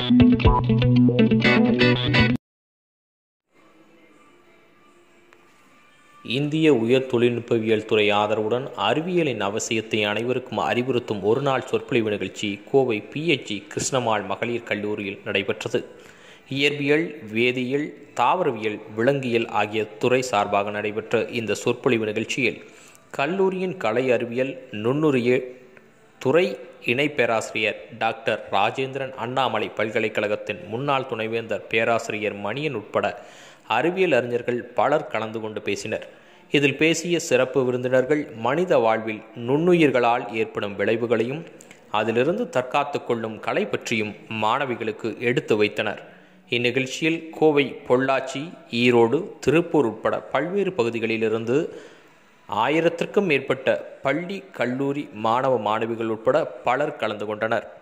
இந்திய உயர் தொழில்நுட்பவியல் துறை ஆதரவுடன் அறிவியலின் அவசியத்தை அனைவருக்கும் அறிவுறுத்தும் ஒருநாள் சொற்பொழிவு நிகழ்ச்சி கோவை பிஎச்சி கிருஷ்ணமாள் மகளிர் கல்லூரியில் நடைபெற்றது இயற்பியல் வேதியியல் தாவரவியல் விலங்கியல் ஆகிய துறை சார்பாக நடைபெற்ற இந்த சொற்பொழிவு நிகழ்ச்சியில் கல்லூரியின் கலை அறிவியல் நுண்ணுரிய துறை இணை பேராசிரியர் டாக்டர் ராஜேந்திரன் அண்ணாமலை பல்கலைக்கழகத்தின் முன்னாள் துணைவேந்தர் பேராசிரியர் மணியன் உட்பட அறிவியல் அறிஞர்கள் பலர் கலந்து கொண்டு பேசினர் இதில் பேசிய சிறப்பு விருந்தினர்கள் மனித வாழ்வில் நுண்ணுயிர்களால் ஏற்படும் விளைவுகளையும் அதிலிருந்து தற்காத்து கொள்ளும் கலை பற்றியும் மாணவிகளுக்கு எடுத்து வைத்தனர் இந்நிகழ்ச்சியில் கோவை பொள்ளாச்சி ஈரோடு திருப்பூர் உட்பட பல்வேறு பகுதிகளிலிருந்து ஆயிரத்திற்கும் மேற்பட்ட பள்ளி கல்லூரி மாணவ மாணவிகள் உட்பட பலர் கலந்து கொண்டனர்